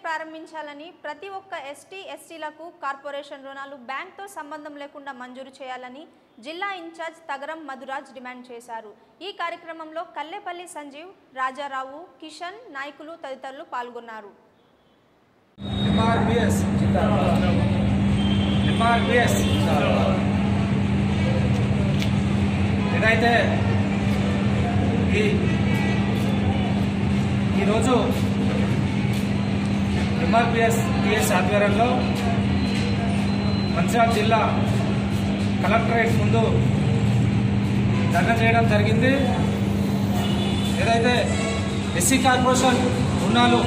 ప్రారంభించాలని ప్రతి ఒక్క ఎస్టీ ఎస్టీలకు కార్పొరేషన్ రుణాలు బ్యాంక్తో సంబంధం లేకుండా మంజూరు చేయాలని జిల్లా ఇన్ఛార్జ్ తగరం మధురాజ్ డిమాండ్ చేశారు ఈ కార్యక్రమంలో కల్లెపల్లి సంజీవ్ రాజారావు కిషన్ నాయకులు తదితరులు పాల్గొన్నారు ఎంఆర్పిఎస్ ఎంఆర్పిఎస్ ఏదైతే ఈ ఈరోజు ఎంఆర్పిఎస్ టిఎస్ ఆధ్వర్యంలో మంచిర్యాల జిల్లా కలెక్టరేట్ ముందు ధర్నా చేయడం జరిగింది ఏదైతే ఎస్సీ కార్పొరేషన్ రుణాలు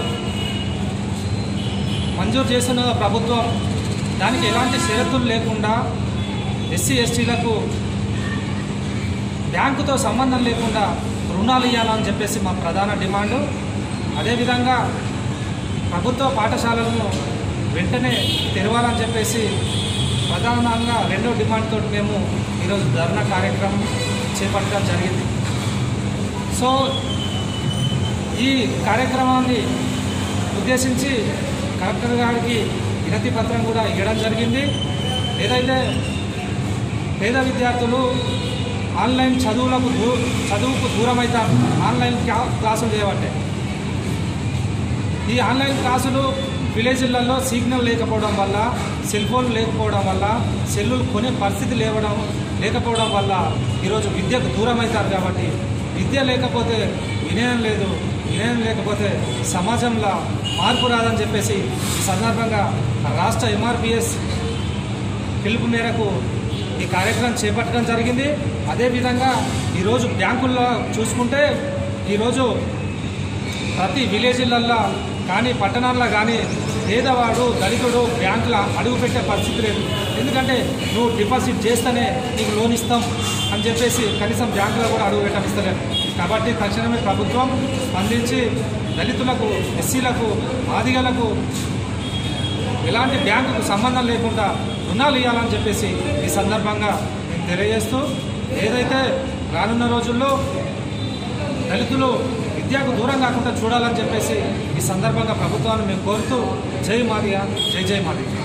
మంజూరు చేసిన ప్రభుత్వం దానికి ఎలాంటి షరతులు లేకుండా ఎస్సీ ఎస్టీలకు బ్యాంకుతో సంబంధం లేకుండా రుణాలు ఇవ్వాలని చెప్పేసి మా ప్రధాన డిమాండు అదేవిధంగా ప్రభుత్వ పాఠశాలలను వెంటనే తెరవాలని చెప్పేసి ప్రధానంగా రెండో డిమాండ్ తోటి మేము ఈరోజు ధర్నా కార్యక్రమం చేపట్టడం జరిగింది సో ఈ కార్యక్రమాన్ని ఉద్దేశించి కలెక్టర్ గారికి వినతి పత్రం కూడా ఇవ్వడం జరిగింది ఏదైతే పేద విద్యార్థులు ఆన్లైన్ చదువులకు దూ చదువుకు దూరం అవుతారు ఆన్లైన్ క్లా- క్లాసులు చేయబట్టే ఈ ఆన్లైన్ క్లాసులు విలేజ్లలో సిగ్నల్ లేకపోవడం వల్ల సెల్ ఫోన్ లేకపోవడం వల్ల సెల్లులు కొనే పరిస్థితి లేవడం లేకపోవడం వల్ల ఈరోజు విద్యకు దూరం అవుతారు కాబట్టి విద్య లేకపోతే వినయం లేదు వినయం లేకపోతే సమాజంలో మార్పు రాదని చెప్పేసి ఈ సందర్భంగా రాష్ట్ర ఎంఆర్పిఎస్ పిలుపు మేరకు ఈ కార్యక్రమం చేపట్టడం జరిగింది అదేవిధంగా ఈరోజు బ్యాంకుల్లో చూసుకుంటే ఈరోజు ప్రతి విలేజ్లల్లో కానీ పట్టణాల్లో కానీ పేదవాడు దళితుడు బ్యాంకులో అడుగు పెట్టే పరిస్థితి లేదు ఎందుకంటే నువ్వు డిపాజిట్ చేస్తేనే నీకు లోన్ ఇస్తాం అని చెప్పేసి కనీసం బ్యాంకులో కూడా అడుగు పెట్టనిస్తలేదు కాబట్టి తక్షణమే ప్రభుత్వం స్పందించి దళితులకు ఎస్సీలకు మాదిగలకు ఎలాంటి బ్యాంకుకు సంబంధం లేకుండా రుణాలు ఇవ్వాలని చెప్పేసి ఈ సందర్భంగా నేను తెలియజేస్తూ ఏదైతే రానున్న రోజుల్లో దళితులు విద్యకు దూరం కాకుండా చూడాలని చెప్పేసి ఈ సందర్భంగా ప్రభుత్వాన్ని మేము కోరుతూ జై మాదిగా జై జై మాదిగా